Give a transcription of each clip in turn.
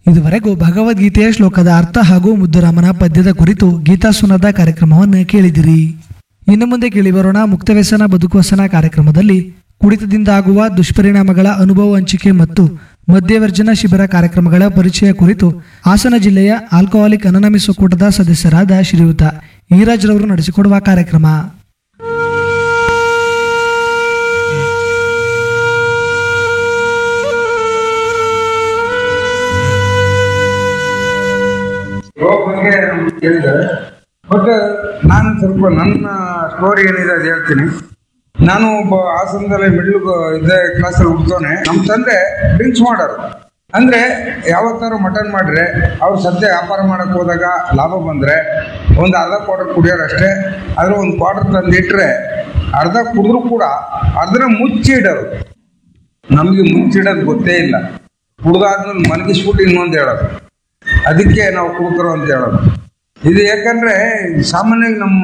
ಇದುವರೆಗೂ ಭಗವದ್ಗೀತೆಯ ಶ್ಲೋಕದ ಅರ್ಥ ಹಾಗೂ ಮುದ್ದುರಾಮನ ಪದ್ಯದ ಕುರಿತು ಗೀತಾ ಸುನದ ಕಾರ್ಯಕ್ರಮವನ್ನು ಕೇಳಿದಿರಿ ಇನ್ನು ಮುಂದೆ ಕೇಳಿ ಬರೋಣ ಮುಕ್ತವ್ಯಸನ ಬದುಕುವಸನ ಕಾರ್ಯಕ್ರಮದಲ್ಲಿ ಕುಡಿತದಿಂದ ಆಗುವ ದುಷ್ಪರಿಣಾಮಗಳ ಅನುಭವ ಹಂಚಿಕೆ ಮತ್ತು ಮದ್ಯವರ್ಜನ ಶಿಬಿರ ಕಾರ್ಯಕ್ರಮಗಳ ಪರಿಚಯ ಕುರಿತು ಹಾಸನ ಜಿಲ್ಲೆಯ ಆಲ್ಕೋಹಾಲಿಕ್ ಅನಾನಮಿಸ್ ಒಕ್ಕೂಟದ ಸದಸ್ಯರಾದ ಶ್ರೀಯುತ ಈರಾಜ್ ರವರು ನಡೆಸಿಕೊಡುವ ಕಾರ್ಯಕ್ರಮ ರೋಗ ಬಗ್ಗೆ ನಮ್ಗೆ ಕೇಳಿದ್ದಾರೆ ಬಟ್ ನಾನು ಸ್ವಲ್ಪ ನನ್ನ ಸ್ಟೋರಿ ಏನಿದೆ ಅದು ಹೇಳ್ತೀನಿ ನಾನು ಒಬ್ಬ ಹಾಸನದಲ್ಲಿ ಮಿಡ್ಲ್ ಇದ್ದ ಕ್ಲಾಸಲ್ಲಿ ಹುಡ್ತವನೆ ನಮ್ಮ ತಂದೆ ಡ್ರಿಂಕ್ಸ್ ಮಾಡೋರು ಅಂದ್ರೆ ಯಾವತ್ತಾರು ಮಟನ್ ಮಾಡ್ರೆ ಅವ್ರು ಸದ್ಯ ವ್ಯಾಪಾರ ಮಾಡಕ್ ಹೋದಾಗ ಲಾಭ ಬಂದ್ರೆ ಒಂದು ಅರ್ಧ ಕ್ವಾರ್ಟರ್ ಕುಡಿಯೋರು ಅಷ್ಟೇ ಅದ್ರ ಒಂದು ಕ್ವಾರ್ಟರ್ ತಂದಿಟ್ರೆ ಅರ್ಧ ಕುಡಿದ್ರು ಕೂಡ ಅದನ್ನ ಮುಚ್ಚಿಡೋರು ನಮಗೆ ಮುಚ್ಚಿಡೋದು ಗೊತ್ತೇ ಇಲ್ಲ ಕುಡ್ದಾದ್ಮೇಲೆ ಮಲಗಿಸ್ಬಿಟ್ಟು ಇನ್ನೊಂದು ಹೇಳೋದು ಅದಕ್ಕೆ ನಾವು ಕುಡುಕರು ಅಂತ ಹೇಳೋದು ಇದು ಯಾಕಂದ್ರೆ ಸಾಮಾನ್ಯವಾಗಿ ನಮ್ಮ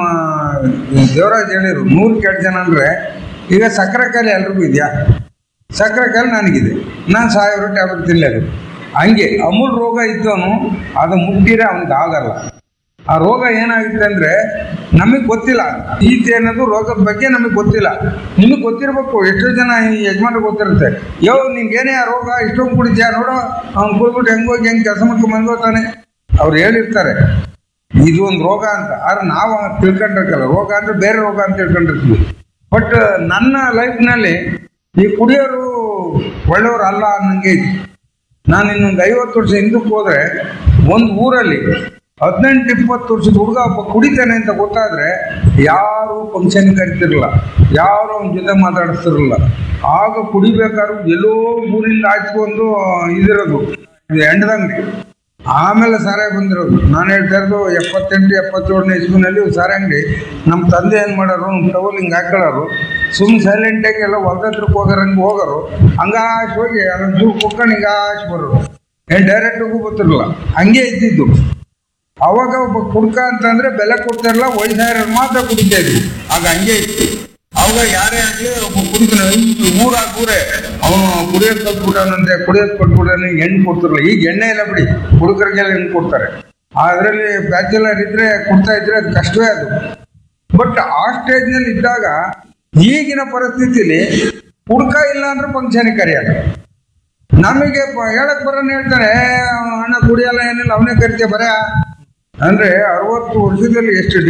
ದೇವರಾಜ್ ಹೇಳಿರು ನೂರಕ್ಕೆ ಎರಡು ಜನ ಅಂದ್ರೆ ಈಗ ಸಕ್ಕರೆ ಕಾಯಿಲೆ ಎಲ್ರಿಗೂ ಇದೆಯಾ ಸಕ್ಕರೆ ಕಾಯಿಲೆ ನನಗಿದೆ ನಾನು ಸಾವಿರ ಟ್ಯಾಬ್ಲೆಟ್ ತಿನ್ನಲೇಬೇಕು ಹಂಗೆ ಅಮೂಲ್ ರೋಗ ಇದ್ದವನು ಅದು ಮುಟ್ಟಿದ್ರೆ ಅವನಿಗೆ ಆಗಲ್ಲ ಆ ರೋಗ ಏನಾಗುತ್ತೆ ಅಂದ್ರೆ ನಮಗೆ ಗೊತ್ತಿಲ್ಲ ಈತ ಅನ್ನೋದು ರೋಗದ ಬಗ್ಗೆ ನಮಗೆ ಗೊತ್ತಿಲ್ಲ ನಿಮಗೆ ಗೊತ್ತಿರ್ಬೇಕು ಎಷ್ಟೋ ಜನ ಈ ಯಜಮಾನ್ರಿಗೆ ಗೊತ್ತಿರುತ್ತೆ ಯೋ ನಿಂಗೇನೇ ಆ ರೋಗ ಇಷ್ಟೊಂದು ಕುಡಿದ್ಯಾ ನೋಡೋ ಅವ್ನು ಕುಡಿದ್ಬಿಟ್ಟು ಹೆಂಗೋಗಿ ಹೆಂಗೆ ಕೆಲಸ ಮಾಡ್ಕೊಂಡು ಮನ್ಗೋತಾನೆ ಅವ್ರು ಹೇಳಿರ್ತಾರೆ ಇದು ಒಂದು ರೋಗ ಅಂತ ಆದ್ರೆ ನಾವು ತಿಳ್ಕೊಂಡಿರ್ಕಲ್ಲ ರೋಗ ಅಂದ್ರೆ ಬೇರೆ ರೋಗ ಅಂತ ತಿಳ್ಕೊಂಡಿರ್ತೀವಿ ಬಟ್ ನನ್ನ ಲೈಫ್ನಲ್ಲಿ ಈ ಕುಡಿಯೋರು ಒಳ್ಳೆಯವರು ಅಲ್ಲ ಅನ್ನಂಗೆ ಇತ್ತು. ನಾನು ಇನ್ನೊಂದು ಐವತ್ತು ವರ್ಷ ಹಿಂದಕ್ಕೆ ಹೋದ್ರೆ ಒಂದು ಊರಲ್ಲಿ ಹದಿನೆಂಟು ಇಪ್ಪತ್ತು ವರ್ಷದ ಹುಡುಗ ಒಬ್ಬ ಕುಡಿತಾನೆ ಅಂತ ಗೊತ್ತಾದ್ರೆ ಯಾರು ಫಂಕ್ಷನ್ ಕರಿತಿರಲಿಲ್ಲ ಯಾರು ಅವನ ಜೊತೆ ಮಾತಾಡಿಸ್ತಿರಲಿಲ್ಲ ಆಗ ಕುಡಿಬೇಕಾದ್ರೂ ಎಲ್ಲೋ ಊರಿಂದ ಆಚೆಗೊಂದು ಇದಿರೋದು ಇದು ಎಂಡದಂಗಡಿ ಆಮೇಲೆ ಸಾರಾಯಿ ಬಂದಿರೋದು ನಾನು ಹೇಳ್ತಾ ಇರೋದು ಎಪ್ಪತ್ತೆಂಟು ಎಪ್ಪತ್ತೇಳನೇ ಇಸ್ವಿನಲ್ಲಿ ಸಾರಾಯಿ ಅಂಗಡಿ ನಮ್ಮ ತಂದೆ ಏನು ಮಾಡೋರು ಟವಲ್ ಹಿಂಗೆ ಹಾಕೊಳ್ಳೋರು ಸುಮ್ಮನೆ ಸೈಲೆಂಟಾಗಿ ಎಲ್ಲ ಹೊಲದ ಹತ್ರಕ್ಕೆ ಹೋಗೋರಂಗೆ ಹೋಗೋರು ಹಂಗಾಶ್ ಹೋಗಿ ಅದೊಂದು ಚೂರು ಕುಕ್ಕಣ್ ಹಿಂಗಾಶ್ ಬರೋರು ಏನು ಡೈರೆಕ್ಟಿಗೂ ಗೊತ್ತಿರಲಿಲ್ಲ ಹಂಗೆ ಇದ್ದಿದ್ದು ಅವಾಗ ಒಬ್ಬ ಕುಡ್ಕ ಅಂತಂದ್ರೆ ಬೆಲೆ ಕೊಡ್ತಾರಲ್ಲ ವಯಸ್ಸಾಯರು ಮಾತ್ರ ಕುಡಿತಾ ಇದ್ವಿ ಆಗ ಹಂಗೆ ಇತ್ತು ಅವಾಗ ಯಾರೇ ಆಗಲಿ ಒಬ್ಬ ಕುಡಿತಾನೆ ಊರಾಗ ಊರೇ ಅವನು ಕುಡಿಯೋದು ಕಲ್ತ್ಬಿಟ್ಟಾನಂತೆ ಕುಡಿಯೋದು ಕೊಟ್ಬಿಟ್ಟಾನೆ ಹೆಣ್ಣು ಕೊಡ್ತಿರಲ್ಲ ಈಗ ಎಣ್ಣೆ ಇಲ್ಲ ಬಿಡಿ ಹುಡುಗರಿಗೆಲ್ಲ ಹೆಣ್ಣು ಕೊಡ್ತಾರೆ ಅದರಲ್ಲಿ ಬ್ಯಾಚುಲರ್ ಇದ್ರೆ ಕೊಡ್ತಾ ಇದ್ರೆ ಅದು ಕಷ್ಟವೇ ಅದು ಬಟ್ ಆ ಸ್ಟೇಜ್ನಲ್ಲಿ ಇದ್ದಾಗ ಈಗಿನ ಪರಿಸ್ಥಿತಿಲಿ ಹುಡ್ಕ ಇಲ್ಲ ಅಂದ್ರೆ ಫಂಕ್ಷನ್ ಕರೆಯಲ್ಲ ನಮಗೆ ಪ- ಹೇಳಕ್ ಬರೋನ್ ಹೇಳ್ತಾನೆ "ಏ, ಅಣ್ಣ ಕುಡಿಯಲ್ಲ ಏನಿಲ್ಲ ಅವನೇ ಕರಿತೀಯ ಬರ ಅಂದ್ರೆ ಅರವತ್ತು ವರ್ಷದಲ್ಲಿ ಎಷ್ಟು